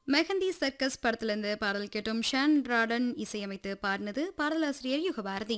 mehndi circus படத்திலிருந்து பாடல் கேட்டோம் ஷான் ராடன் இசையமைத்து பாடினது பாடலாசிரியர் Yugabharathi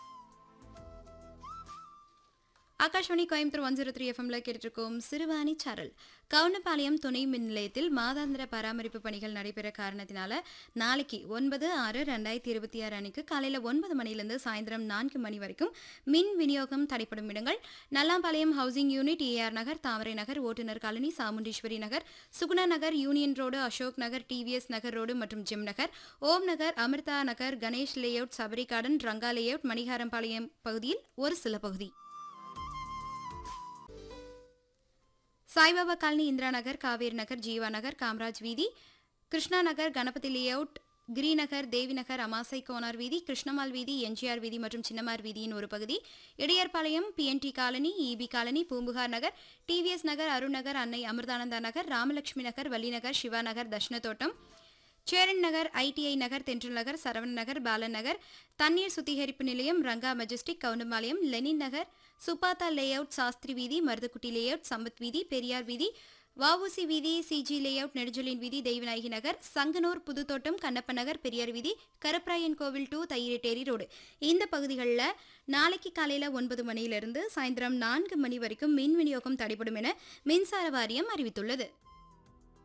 Akashvani Coimbatore one zero three எஃப்எம்ல கேட்டிருக்கோம் சிறுவாணி சாரல் கவுனபாளையம் துணை மின் நிலையத்தில் மாதாந்திர பராமரிப்பு பணிகள் நடைபெற காரணத்தினால நாளைக்கு ஒன்பது ஆறு ரெண்டாயிரத்தி இருபத்தி ஆறு அன்னைக்கு காலையில் ஒன்பது மணிலிருந்து சாயந்தரம் நான்கு மணி வரைக்கும் மின் விநியோகம் தடைப்படும் இடங்கள் Nallampalayam housing unit AR Nagar Thamarai Nagar ஓட்டுநர் colony Chamundeeswari Nagar Suguna Nagar union road Ashok Nagar TVS Nagar road மற்றும் gym Nagar Om Nagar Amritha Nagar Ganesh layout Sabari garden Ranga layout Manikarampalayam பகுதியில் ஒரு சில பகுதி சாய்பாபா காலனி இந்திரா நகர் காவேரி நகர் ஜீவா நகர் காமராஜ் வீதி கிருஷ்ணா நகர் கணபதி லேஅவுட் கிரிநகர் தேவி நகர் அமாசை கோனார் வீதி கிருஷ்ணமால் வீதி எம்ஜிஆர் வீதி மற்றும் சின்னமார் வீதியின் ஒரு பகுதி Idayarpalayam PNT colony EB colony Poompuhar Nagar TVS Nagar Arun Nagar Annai Amritananda Nagar Ramalakshmi Nagar Vallinagar Siva Nagar Dharshanathottam Cheran Nagar ITI Nagar Thendral Nagar Saravanan Nagar Balan Nagar தண்ணீர் சுத்திகரிப்பு நிலையம் Ranga majestic Goundampalayam Lenin Nagar Subatha layout Sastri வீதி மருதுக்குட்டி லேஅவுட் சம்பத் வீதி பெரியார் வீதி வஉசி வீதி சிஜி லேஅவுட் நெடுஞ்சலின் வீதி தெய்வநாயகி நகர் சங்கனூர் புதுத்தோட்டம் கண்ணப்ப நகர் பெரியார் வீதி கருப்பராயன் கோவில் டு தையிரட்டேரி ரோடு இந்த பகுதிகளில் நாளைக்கு காலையில் ஒன்பது மணியிலிருந்து சாயந்தரம் நான்கு மணி வரைக்கும் மின் விநியோகம் தடைபடும் என மின்சார வாரியம் அறிவித்துள்ளது